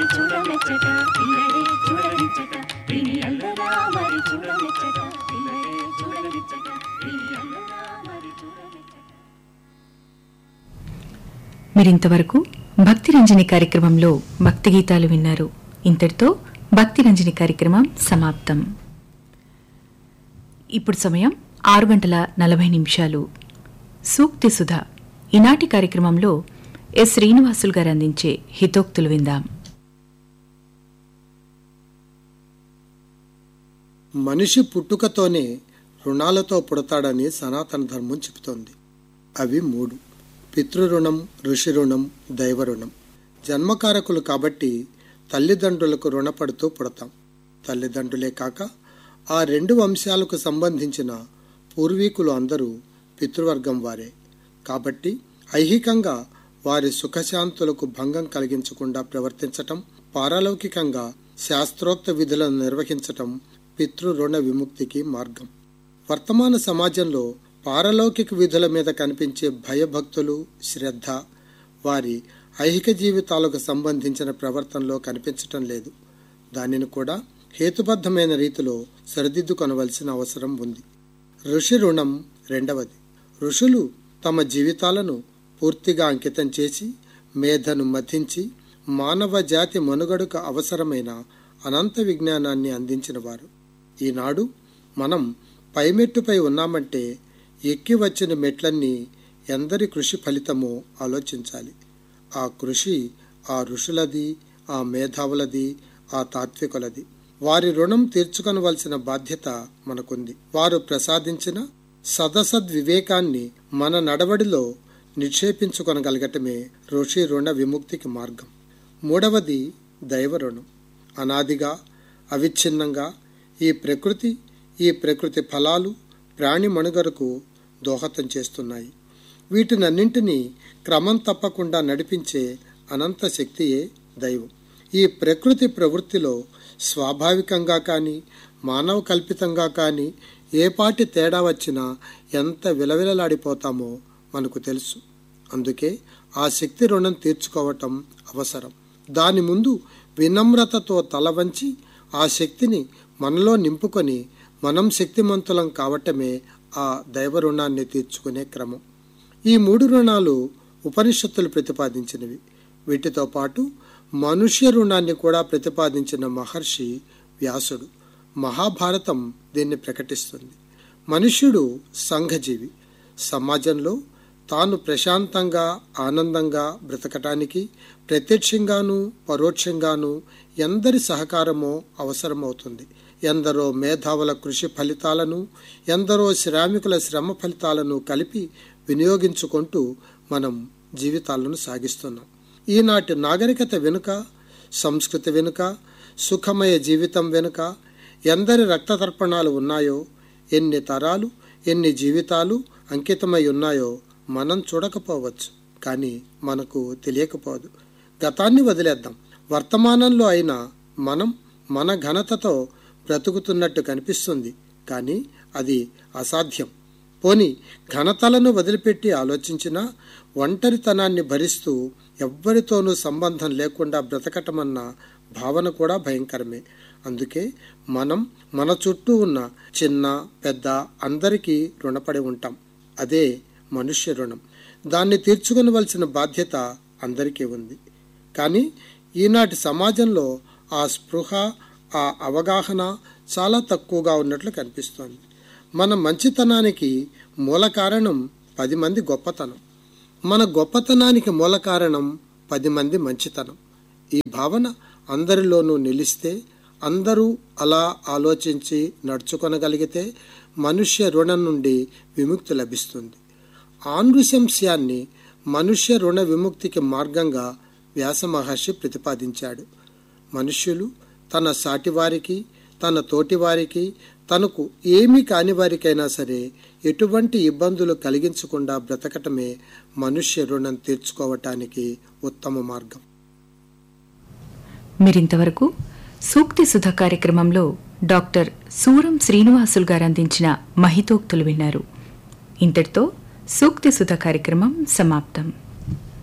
మరి చూడమెచ్చట పిల్లడే చూడనిచ్చట విని అందరా మరి చూడమెచ్చట పిల్లడే చూడనిచ్చట విని అందరా మరి చూడమెచ్చట మీరింతవరకు భక్తి రంజని కార్యక్రమంలో భక్తి గీతాలు విన్నారు ఇంతటితో భక్తి రంజని కార్యక్రమం సమాప్తం ఇప్పుడు సమయం ఆరు గంటల నలభై నిమిషాలు సూక్తి సుధ ఈనాటి కార్యక్రమంలో ఎస్ శ్రీనివాసులు గారు అందించే హితోక్తులు విందాం మనిషి పుట్టుకతోనే రుణాలతో పుడతాడని సనాతన ధర్మం చెబుతోంది అవి మూడు పితృరుణం ఋషి రుణం దైవ రుణం జన్మకారకులు కాబట్టి తల్లిదండ్రులకు రుణపడుతూ పుడతాం తల్లిదండ్రులే కాక ఆ రెండు వంశాలకు సంబంధించిన పూర్వీకులు అందరూ పితృవర్గం వారే కాబట్టి ఐహికంగా వారి సుఖశాంతులకు భంగం కలిగించకుండా ప్రవర్తించటం పారలౌకికంగా శాస్త్రోక్త విధులను నిర్వహించటం పితృ రుణ విముక్తికి మార్గం వర్తమాన సమాజంలో పారలౌకిక విధుల మీద కనిపించే భయభక్తులు శ్రద్ధ వారి ఐహిక జీవితాలకు సంబంధించిన ప్రవర్తనలో కనిపించటం లేదు దానిని కూడా హేతుబద్ధమైన రీతిలో సరిదిద్దుకొనవలసిన అవసరం ఉంది ఋషి రుణం రెండవది ఋషులు తమ జీవితాలను పూర్తిగా అంకితం చేసి మేధను మథించి మానవ జాతి మనుగడకు అవసరమైన అనంత విజ్ఞానాన్ని అందించినవారు ఈనాడు మనం పైమెట్టుపై ఉన్నామంటే ఎక్కి వచ్చిన మెట్లన్నీ ఎందరి కృషి ఫలితమో ఆలోచించాలి ఆ కృషి ఆ ఋషులది ఆ మేధావులది ఆ తాత్వికులది వారి రుణం తీర్చుకొనవలసిన బాధ్యత మనకుంది వారు ప్రసాదించిన సదసద్వివేకాన్ని మన నడవడిలో నిక్షేపించుకొనగలగటమే ఋషి రుణ విముక్తికి మార్గం మూడవది దైవ రుణం అనాదిగా అవిచ్ఛిన్నంగా ఈ ప్రకృతి ఈ ప్రకృతి ఫలాలు ప్రాణి మనుగరకు దోహదం చేస్తున్నాయి వీటినన్నింటినీ క్రమం తప్పకుండా నడిపించే అనంత శక్తియే దైవం ఈ ప్రకృతి ప్రవృత్తిలో స్వాభావికంగా కానీ మానవ కల్పితంగా కానీ ఏ పాటి తేడా వచ్చినా ఎంత విలవిలలాడిపోతామో మనకు తెలుసు అందుకే ఆ శక్తి రుణం తీర్చుకోవటం అవసరం దాని ముందు వినమ్రతతో తల వంచి ఆ శక్తిని మనలో నింపుకొని మనం శక్తిమంతులం కావటమే ఆ దైవ రుణాన్ని తీర్చుకునే క్రమం ఈ మూడు రుణాలు ఉపనిషత్తులు ప్రతిపాదించినవి వీటితో పాటు మనుష్య రుణాన్ని కూడా ప్రతిపాదించిన మహర్షి వ్యాసుడు మహాభారతం దీన్ని ప్రకటిస్తుంది మనుష్యుడు సంఘజీవి సమాజంలో తాను ప్రశాంతంగా ఆనందంగా బ్రతకటానికి ప్రత్యక్షంగాను పరోక్షంగాను ఎందరి సహకారమో అవసరమవుతుంది ఎందరో మేధావుల కృషి ఫలితాలను ఎందరో శ్రామికుల శ్రమ ఫలితాలను కలిపి వినియోగించుకుంటూ మనం జీవితాలను సాగిస్తున్నాం ఈనాటి నాగరికత వెనుక సంస్కృతి వెనుక సుఖమయ జీవితం వెనుక ఎందరి రక్తతర్పణాలు ఉన్నాయో ఎన్ని తరాలు ఎన్ని జీవితాలు అంకితమై ఉన్నాయో మనం చూడకపోవచ్చు కానీ మనకు తెలియకపోదు గతాన్ని వదిలేద్దాం వర్తమానంలో అయినా మనం మన ఘనతతో బ్రతుకుతున్నట్టు కనిపిస్తుంది కానీ అది అసాధ్యం పోని ఘనతలను వదిలిపెట్టి ఆలోచించినా ఒంటరితనాన్ని భరిస్తూ ఎవ్వరితోనూ సంబంధం లేకుండా బ్రతకటమన్న భావన కూడా భయంకరమే అందుకే మనం మన చుట్టూ ఉన్న చిన్న పెద్ద అందరికీ రుణపడి ఉంటాం అదే మనుష్య రుణం దాన్ని తీర్చుకొనవలసిన బాధ్యత అందరికీ ఉంది కానీ ఈనాటి సమాజంలో ఆ స్పృహ ఆ అవగాహన చాలా తక్కువగా ఉన్నట్లు కనిపిస్తోంది మన మంచితనానికి మూల కారణం పది మంది గొప్పతనం మన గొప్పతనానికి మూల కారణం పది మంది మంచితనం ఈ భావన అందరిలోనూ నిలిస్తే అందరూ అలా ఆలోచించి నడుచుకొనగలిగితే మనుష్య రుణం నుండి విముక్తి లభిస్తుంది ఆనృశంస్యాన్ని మనుష్య రుణ విముక్తికి మార్గంగా వ్యాస మహర్షి ప్రతిపాదించాడు మనుష్యులు తన సాటివారికి తన తోటివారికి తనకు ఏమీ కాని వారికైనా సరే ఎటువంటి ఇబ్బందులు కలిగించకుండా బ్రతకటమే మనుష్య రుణం తీర్చుకోవటానికి ఉత్తమ మార్గం మీరింతవరకు సూక్తి సుధ కార్యక్రమంలో డాక్టర్ సూరం శ్రీనివాసులు గారు అందించిన మహితోక్తులు విన్నారు ఇంతటితో సూక్తి సుధ కార్యక్రమం సమాప్తం